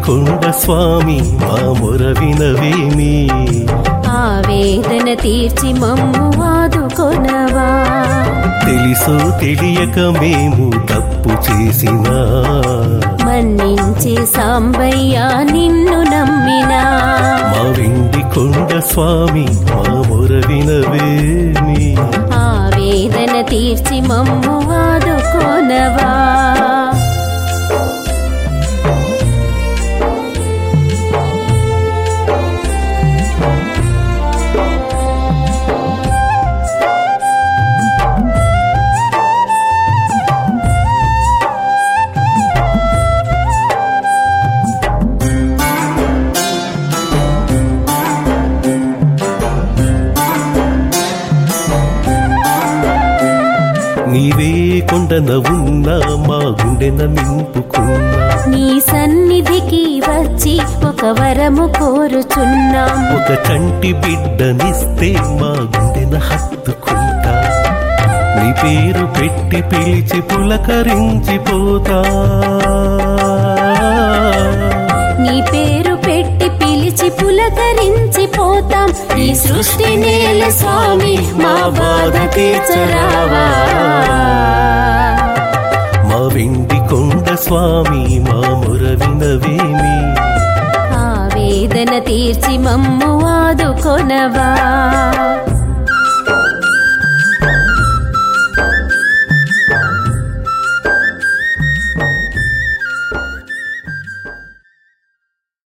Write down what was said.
కొండ స్వామి మా మొర వినవేమి ఆవేదన తీర్చి మమ్ము ఆదుకొనవా తెలుసో తెలియక మేము తప్పు చేసినా మన్నించే సాంబయ్య నిన్ను నమ్మినా మా వెండి కొండ స్వామి మా మొర వినవేమి ఆవేదన తీర్చి మమ్ము ఆదుకొనవా నీవే కొండన ఉన్నా మా గుండెన నింపుకున్నా నీ సన్నిధికి వచ్చి ఒక వరము కోరుచున్నాం ఒక చంటి బిడ్డనిస్తే మా గుండెన హత్తుకుంటా నీ పేరు పెట్టి పిలిచి పులకరించిపోతా నీ పేరు పెట్టి పిలిచి పులకరించిపోతాం ఈ సృష్టి నేల స్వామి మా బాధ తీర్చరావా మా వెండి కొండ స్వామి మా మొర వినవేమి ఆవేదన తీర్చి మమ్ము ఆదుకొనవా